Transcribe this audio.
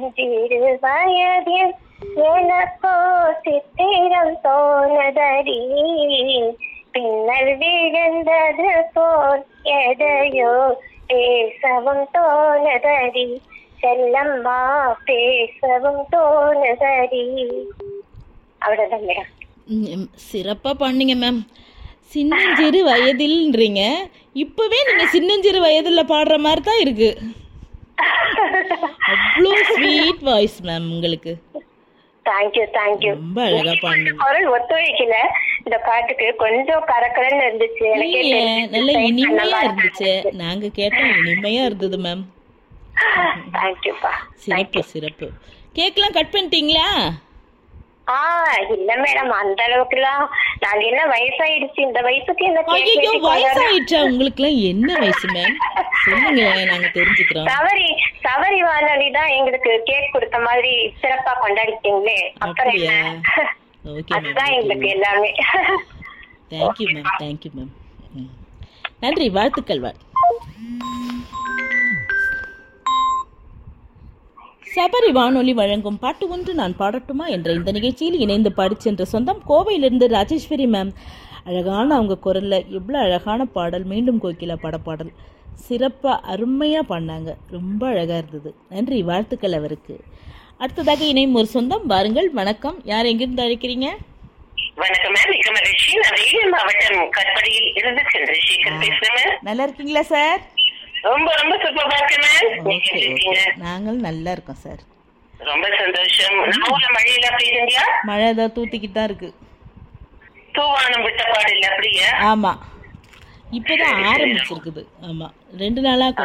சின்னஞ்சிறு வயதில் எனக்கோ சித்திரம் தோணதடி பின்னல் விழுந்தது போல் எதையோ பேசவும் தோணதடி செல்லம்மா பேசவும் தோணுதடி அவ்வளவுதான் மேடம் ம், சிறப்பா பண்ணீங்க மேம் சின்னஞ்சிறு வயதில்ன்றீங்க இப்பவே நீங்க சின்னஞ்சிறு வயதுல பாடுற மாதிரி தான் இருக்கு அவ்வளோ ஸ்வீட் வாய்ஸ் மேம் உங்களுக்கு தேங்க்யூ தேங்க்யூ ரொம்ப அழகா பாடுனீங்க குரல் ஒத்துழைக்கல இந்த பாட்டுக்கு கொஞ்சம் கரக்கரன்னு இருந்துச்சு எனக்கே இல்லையே நல்ல தெரிஞ்சுச்சு. இனிமையா இருந்துச்சு நாங்க கேட்டோம் இனிமையா இருந்தது மேம் தேங்க்யூப்பா சிறப்பு சிறப்பு கேக்லாம் கட் பண்ணிட்டீங்களா ஆ இல்ல மேடம் அந்த அளவுக்குலாம் நாங்க என்ன வயசாயிடுச்சு இந்த வயசுக்கு என்ன cake ஐயோ வெட்டி கொண்டாடுறோம்? வயசாயிடுச்சா உங்களுக்குலாம் என்ன வயசு மேம் சொல்லுங்களேன் நாங்க தெரிஞ்சுக்கிறோம் சவரி சவரி வானொலி தான் எங்களுக்கு கேக் கொடுத்த மாதிரி சிறப்பா கொண்டாடிட்டீங்களே அப்புறம் அப்படியா? என்ன ஓகே மேம் அதுதான் எங்களுக்கு எல்லாமே தேங்க்யூ மேம் தேங்க்யூ மேம் நன்றி வாழ்த்துக்கள் வாழ் சபரி வானொலி வழங்கும் பாட்டு ஒன்று நான் பாடட்டுமா என்ற இந்த நிகழ்ச்சியில் இணைந்து பாடிச் சென்ற சொந்தம் கோவையிலிருந்து ராஜேஸ்வரி மேம் அழகான அவங்க குரல்ல எவ்வளோ அழகான பாடல் மீண்டும் கோகிலா பாட பாடல் சிறப்பாக அருமையாக பாடினாங்க ரொம்ப அழகாக இருந்தது நன்றி வாழ்த்துக்கள் அவருக்கு அடுத்ததாக இணையும் ஒரு சொந்தம் வாருங்கள் வணக்கம் யார் எங்கிருந்து அழைக்கிறீங்க வணக்கம் மேம் மிக்க மகிழ்ச்சி நான் வேலூர் மாவட்டம் கற்படியில் இருந்து சந்திரசேகர் பேசுறேன் மேம் நல்லா இருக்கீங்களா சார் ரொம்ப ரொம்ப சூப்பரா இருக்கேன் மேம் நீங்க ஓகே எப்படி இருக்கீங்க ஓகே நாங்கள் நல்லா இருக்கோம் சார் ரொம்ப சந்தோஷம் நம்ம ஊர்ல மழையெல்லாம் பெய்யுதுங்களா மழை தான் தூத்திக்கிட்டு தான் இருக்கு தூவானம் விட்ட பாடு இல்ல அப்படியா ஆமா இப்பதான் ஆரம்பிச்சிருக்குது ஆமா ரெண்டு நாளா